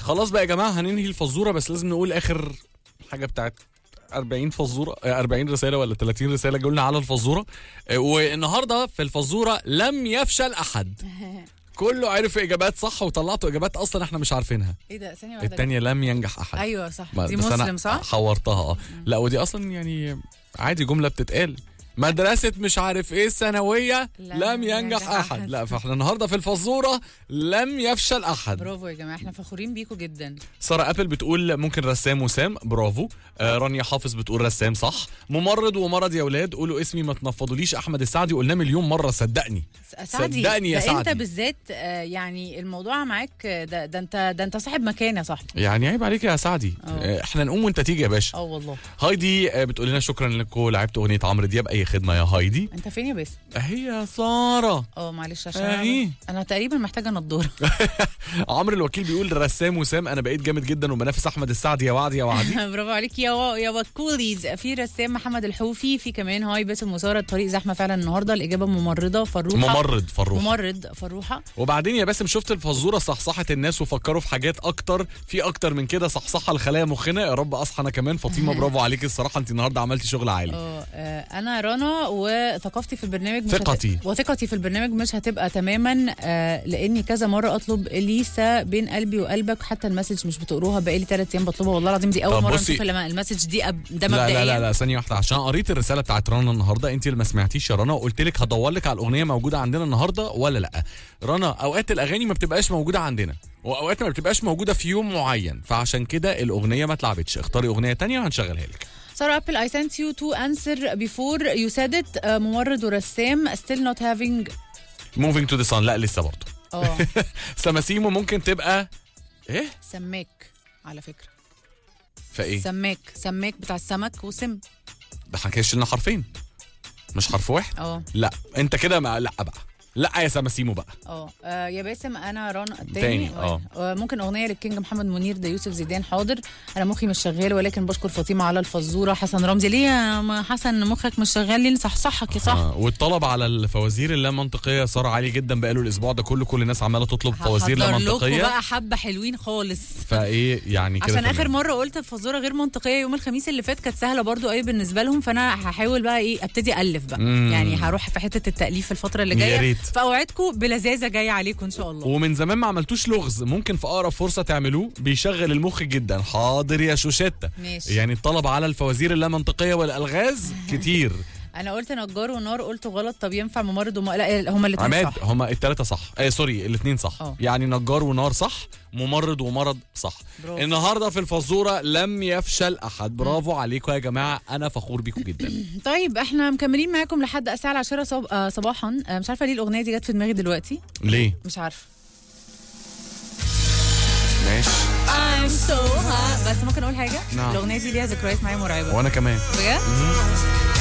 خلاص بقى يا جماعه هننهي الفزوره بس لازم نقول اخر حاجه بتاعت 40 فزوره آه، 40 رساله ولا 30 رساله قلنا على الفزوره آه، والنهارده في الفزوره لم يفشل احد كله عرف اجابات صح وطلعتوا اجابات اصلا احنا مش عارفينها ايه ده ثانيه واحده التانية لم ينجح احد ايوه صح ما- دي بس أنا مسلم صح حورتها اه لا ودي اصلا يعني عادي جمله بتتقال مدرسة مش عارف ايه الثانوية لم لم ينجح ينجح احد أحد. لا فاحنا النهارده في الفزورة لم يفشل احد برافو يا جماعه احنا فخورين بيكم جدا سارة ابل بتقول ممكن رسام وسام برافو آه رانيا حافظ بتقول رسام صح ممرض ومرض يا ولاد قولوا اسمي ما تنفضوليش احمد السعدي قلناه مليون مرة صدقني س- سعدي صدقني يا ده انت سعدي. بالذات آه، يعني الموضوع معاك آه، ده, ده انت ده انت صاحب مكان يا صاحبي يعني عيب عليك يا سعدي أه. آه احنا نقوم وانت تيجي يا باشا اه والله هايدي آه بتقول لنا شكرا لكم لعبتوا اغنية عمرو دياب اي خدمة يا هايدي انت فين يا باسم هي سارة اه معلش عشان أهي. انا, أنا تقريبا محتاجه نضاره عمرو الوكيل بيقول رسام وسام انا بقيت جامد جدا وبنافس احمد السعدي يا وعدي يا وعدي برافو عليك يا و... يا وكوليز في رسام محمد الحوفي في كمان هاي باسم وساره الطريق زحمه فعلا النهارده الاجابه ممرضه فروحه ممرض فروح ممرض فروحه وبعدين يا باسم شفت الفزوره صحصحت الناس وفكروا في حاجات اكتر في اكتر من كده صحصحه الخلايا مخنا يا رب اصحى انا كمان فاطمه برافو عليكي الصراحه انت النهارده عملتي شغل عالي اه آه، انا رنا وثقافتي في البرنامج مش هت- ثقتي. وثقتي في البرنامج مش هتبقى تماما آه، لاني كذا مره اطلب اليسا بين قلبي وقلبك حتى المسج مش بتقروها بقالي ثلاث ايام بطلبها والله العظيم دي اول طب مره بصي- نشوف لما المسج دي أب... ده لا مبدئيا لا لا لا ثانيه واحده عشان قريت الرساله بتاعت رنا النهارده انت اللي ما سمعتيش يا رنا وقلت لك هدور لك على الاغنيه موجوده عندنا النهارده ولا لا رنا اوقات الاغاني ما بتبقاش موجوده عندنا واوقات ما بتبقاش موجوده في يوم معين فعشان كده الاغنيه ما اتلعبتش اختاري اغنيه تانية وهنشغلها لك ساره ابل I sent you to answer before you said it آه، ممرض ورسام still not having موفينج تو ذا sun لا لسه برضه اه سماسيمو ممكن تبقى ايه سماك على فكره فايه سماك سماك بتاع السمك وسم ده احنا كده شلنا حرفين مش حرف واحد اه لا انت كده ما لا بقى لا يا سماسيمو بقى اه آه، يا باسم انا رنا التاني تاني، اه. آه، ممكن اغنيه للكينج محمد منير ده يوسف زيدان حاضر انا مخي مش شغال ولكن بشكر فاطمه على الفزوره حسن رمزي ليه يا م- حسن مخك مش شغال ليه صحصحك يا صح آه. والطلب على الفوازير اللامنطقيه صار عالي جدا بقاله الاسبوع ده كله كل الناس عماله تطلب فوازير لا هحضر لكم منطقيه بقى حبه حلوين خالص فايه يعني كده عشان تمام. اخر مره قلت فزوره غير منطقيه يوم الخميس اللي فات كانت سهله برضو قوي بالنسبه لهم فانا هحاول بقى ايه ابتدي الف بقى مم. يعني هروح في حته التاليف الفتره اللي يا جايه ريت. فاوعدكم بلذاذه جايه عليكم ان شاء الله ومن زمان ما عملتوش لغز ممكن في اقرب فرصه تعملوه بيشغل المخ جدا حاضر يا شوشتة ماشي. يعني الطلب على الفوازير اللامنطقيه والالغاز كتير انا قلت نجار ونار قلت غلط طب ينفع ممرض وم... لا هما الاثنين عماد صح هما التلاتة صح آه سوري الاثنين صح اه. يعني نجار ونار صح ممرض ومرض صح برافو. النهارده في الفزوره لم يفشل احد برافو عليكم يا جماعه انا فخور بيكم جدا طيب احنا مكملين معاكم لحد الساعه العاشرة صب... آه صباحا آه مش عارفه ليه الاغنيه دي جت في دماغي دلوقتي ليه مش عارفه ماشي I'm so hot بس ممكن اقول حاجه نعم. الاغنيه دي ليها ذكريات معايا مرعبه وانا كمان بجد